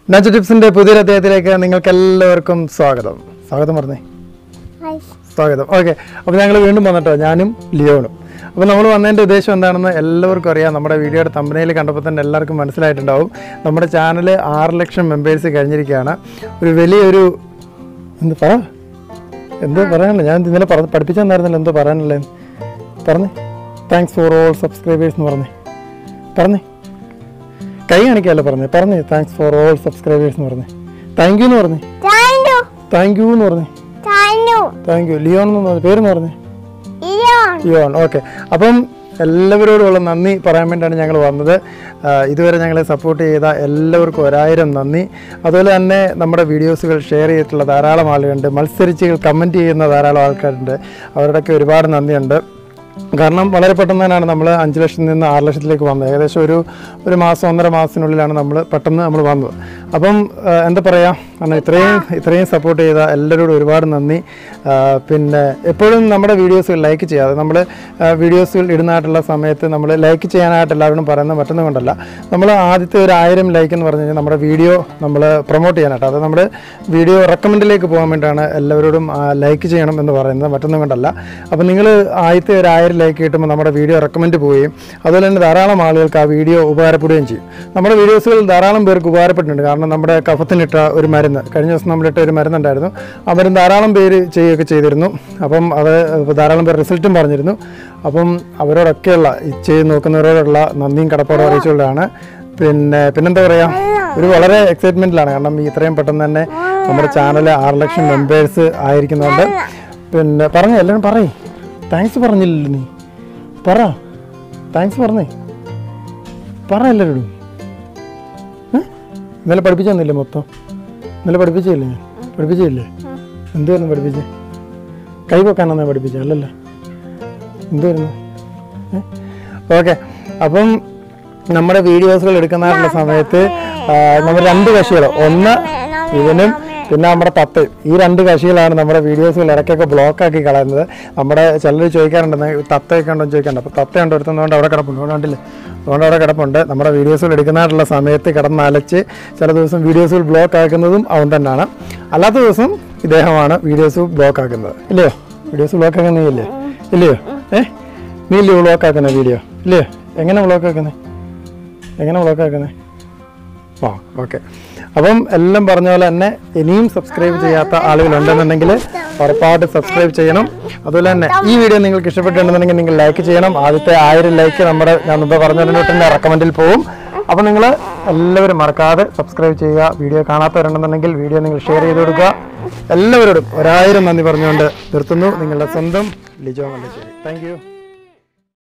നജ് ടിപ്സിന്റെ പുതിയൊരു അധ്യായത്തിലേക്ക് നിങ്ങൾക്ക് എല്ലാവർക്കും സ്വാഗതം സ്വാഗതം പറഞ്ഞേ സ്വാഗതം ഓക്കെ അപ്പോൾ ഞങ്ങൾ വീണ്ടും വന്നിട്ടോ ഞാനും ലിയോണും അപ്പോൾ നമ്മൾ വന്നതിൻ്റെ ഉദ്ദേശം എന്താണെന്ന് എല്ലാവർക്കും അറിയാം നമ്മുടെ വീഡിയോയുടെ തമ്പനയിൽ കണ്ടപ്പോൾ തന്നെ എല്ലാവർക്കും മനസ്സിലായിട്ടുണ്ടാവും നമ്മുടെ ചാനൽ ആറ് ലക്ഷം മെമ്പേഴ്സ് കഴിഞ്ഞിരിക്കുകയാണ് ഒരു വലിയൊരു എന്ത് പറ എന്തോ പറയാനില്ല ഞാൻ ഇന്നലെ പറ പഠിപ്പിച്ചു തന്നായിരുന്നല്ലോ എന്തോ പറയാനില്ലേ പറഞ്ഞേ താങ്ക്സ് ഫോർ ഓൾ സബ്സ്ക്രൈബേഴ്സ് എന്ന് പറഞ്ഞേ പറഞ്ഞേ കൈ കാണിക്കാമല്ലോ പറഞ്ഞേ പറഞ്ഞേ താങ്ക്സ് ഫോർ ഓൾ സബ്സ്ക്രൈബേഴ്സ് എന്ന് പറഞ്ഞേ താങ്ക് യു എന്ന് പറഞ്ഞേ താനു താങ്ക് യു എന്ന് പറഞ്ഞേ താനു താങ്ക് യു ലിയോൺ എന്ന് പറഞ്ഞ പേരെന്ന് പറഞ്ഞേ ഇയോൺ ലിയോൺ ഓക്കെ അപ്പം എല്ലാവരോടുമുള്ള നന്ദി പറയാൻ വേണ്ടിയാണ് ഞങ്ങൾ വന്നത് ആ, ഇതുവരെ ഞങ്ങളെ സപ്പോർട്ട് ചെയ്ത എല്ലാവർക്കും ഒരായിരം നന്ദി അതുപോലെ തന്നെ നമ്മുടെ വീഡിയോസുകൾ ഷെയർ ചെയ്തിട്ടുള്ള ധാരാളം ആളുകളുണ്ട് മത്സരിച്ച് കമൻറ്റ് ചെയ്യുന്ന ധാരാളം ആൾക്കാരുണ്ട് അവരുടെയൊക്കെ ഒരുപാട് നന്ദിയുണ്ട് കാരണം വളരെ പെട്ടെന്ന് തന്നെയാണ് നമ്മൾ അഞ്ച് ലക്ഷത്തിൽ നിന്ന് ആറ് ലക്ഷത്തിലേക്ക് വന്നത് ഏകദേശം ഒരു ഒരു മാസം ഒന്നര മാസത്തിനുള്ളിലാണ് നമ്മൾ പെട്ടെന്ന് നമ്മൾ വന്നത് അപ്പം ആ, എന്താ പറയുക കാരണം ഇത്രയും ഇത്രയും സപ്പോർട്ട് ചെയ്ത എല്ലാവരോടും ഒരുപാട് നന്ദി ആ, പിന്നെ എപ്പോഴും നമ്മുടെ വീഡിയോസുകൾ ലൈക്ക് ചെയ്യാതെ നമ്മൾ വീഡിയോസുകൾ ഇടുന്നതായിട്ടുള്ള സമയത്ത് നമ്മൾ ലൈക്ക് ചെയ്യാനായിട്ട് എല്ലാവരോടും പറയുന്നത് മറ്റൊന്നും കൊണ്ടല്ല നമ്മൾ ആദ്യത്തെ ഒരു ആയിരം ലൈക്ക് എന്ന് പറഞ്ഞു കഴിഞ്ഞാൽ നമ്മുടെ വീഡിയോ നമ്മൾ പ്രൊമോട്ട് ചെയ്യാനായിട്ട് അത് നമ്മൾ വീഡിയോ റെക്കമെൻഡിലേക്ക് പോകാൻ വേണ്ടിയിട്ടാണ് എല്ലാവരോടും ലൈക്ക് ചെയ്യണം എന്ന് പറയുന്നത് മറ്റൊന്നും കൊണ്ടല്ല അപ്പോൾ നിങ്ങൾ ആദ്യത്തെ ഒരു ആയിരം ലൈക്ക് കിട്ടുമ്പോൾ നമ്മുടെ വീഡിയോ റെക്കമെൻഡ് പോവുകയും അതുപോലെ തന്നെ ധാരാളം ആളുകൾക്ക് ആ വീഡിയോ ഉപകാരപ്പെടുകയും ചെയ്യും നമ്മുടെ വീഡിയോസുകൾ ധാരാളം പേർക്ക് ഉപകാരപ്പെട്ടിട്ടുണ്ട് കാരണം നമ്മുടെ കഫത്തിനിട്ട ഒരു മരുന്ന് കഴിഞ്ഞ ദിവസം നമ്മളിട്ട ഒരു മരുന്നുണ്ടായിരുന്നു ആ മരുന്ന് ധാരാളം പേര് ചെയ്യുകയൊക്കെ ചെയ്തിരുന്നു അപ്പം അത് ധാരാളം പേർ റിസൾട്ടും പറഞ്ഞിരുന്നു അപ്പം അവരോടൊക്കെയുള്ള ഈ ചെയ്ത് നോക്കുന്നവരോടുള്ള നന്ദിയും കടപ്പാടും അറിയിച്ചുകൊണ്ടാണ് പിന്നെ പിന്നെന്താ പറയുക ഒരു വളരെ എക്സൈറ്റ്മെൻറ്റിലാണ് കാരണം ഈ ഇത്രയും പെട്ടെന്ന് തന്നെ നമ്മുടെ ചാനൽ ആറ് ലക്ഷം മെമ്പേഴ്സ് ആയിരിക്കുന്നുണ്ട് പിന്നെ പറഞ്ഞു എല്ലാവരും പറയ് താങ്ക്സ് പറഞ്ഞില്ലല്ലോ നീ പറ താങ്ക്സ് പറഞ്ഞേ പറ എല്ലാവരോടും ഏ? ഇന്നലെ പഠിപ്പിച്ചു തന്നില്ലേ മൊത്തം ഇന്നലെ പഠിപ്പിച്ചില്ലേ ഞാൻ പഠിപ്പിച്ചില്ലേ എന്തുവായിരുന്നു പഠിപ്പിച്ചേ കൈ വെക്കാനാണ് പഠിപ്പിച്ചത് അല്ലല്ലോ എന്തുവായിരുന്നു ഓക്കെ അപ്പം നമ്മുടെ വീഡിയോസുകൾ എടുക്കുന്നതായിട്ടുള്ള സമയത്ത് ആ, നമ്മൾ രണ്ട് കക്ഷികൾ ഒന്ന് ഇവനും പിന്നെ നമ്മുടെ തത്ത് ഈ രണ്ട് കക്ഷികളാണ് നമ്മുടെ വീഡിയോസുകൾ ഇടയ്ക്കൊക്കെ ബ്ലോക്ക് ആക്കി കളയുന്നത് നമ്മുടെ ചിലർ ചോദിക്കാറുണ്ട് തത്തയൊക്കെ ഉണ്ടോ എന്ന് ചോദിക്കാറുണ്ട് അപ്പോൾ തത്ത ഉണ്ടോ എടുത്തുകൊണ്ട് അവിടെ കിടപ്പുണ്ട് അതുകൊണ്ട് കണ്ടില്ലേ അതുകൊണ്ട് അവിടെ കിടപ്പുണ്ട് നമ്മുടെ വീഡിയോസുകൾ എടുക്കുന്നതായിട്ടുള്ള സമയത്ത് കിടന്നലച്ച് ചില ദിവസം വീഡിയോസുകൾ ബ്ലോക്ക് ആക്കുന്നതും അവൻ തന്നെയാണ് അല്ലാത്ത ദിവസം ഇദ്ദേഹമാണ് വീഡിയോസ് ബ്ലോക്ക് ആക്കുന്നത് ഇല്ലയോ വീഡിയോസ് ബ്ലോക്ക് ആക്കുന്ന നീ ഇല്ലേ ഇല്ലയോ ഏ നീ ഇല്ലയോ ബ്ലോക്ക് ആക്കുന്ന വീഡിയോ ഇല്ലയോ എങ്ങനെ ബ്ലോക്ക് ആക്കുന്നത് എങ്ങനെ ബ്ലോക്ക് ആക്കുന്നത് ആ ഓക്കെ അപ്പം എല്ലാം പറഞ്ഞ പോലെ തന്നെ ഇനിയും സബ്സ്ക്രൈബ് ചെയ്യാത്ത ആളുകളുണ്ടെന്നുണ്ടെങ്കിൽ ഉറപ്പായിട്ട് സബ്സ്ക്രൈബ് ചെയ്യണം അതുപോലെ തന്നെ ഈ വീഡിയോ നിങ്ങൾക്ക് ഇഷ്ടപ്പെട്ടിട്ടുണ്ടെന്നുണ്ടെങ്കിൽ നിങ്ങൾ ലൈക്ക് ചെയ്യണം ആദ്യത്തെ ആയിരം ലൈക്ക് നമ്മുടെ ഞാൻ മുമ്പ് പറഞ്ഞതിൻ്റെ റെക്കമെൻഡിൽ പോവും അപ്പോൾ നിങ്ങൾ എല്ലാവരും മറക്കാതെ സബ്സ്ക്രൈബ് ചെയ്യുക വീഡിയോ കാണാത്തവരുണ്ടെന്നുണ്ടെങ്കിൽ വീഡിയോ നിങ്ങൾ ഷെയർ ചെയ്ത് കൊടുക്കുക എല്ലാവരോടും ഒരായിരം നന്ദി പറഞ്ഞുകൊണ്ട് നിർത്തുന്നു നിങ്ങളുടെ സ്വന്തം ലിജോ മല്ലശ്ശേരി താങ്ക് യു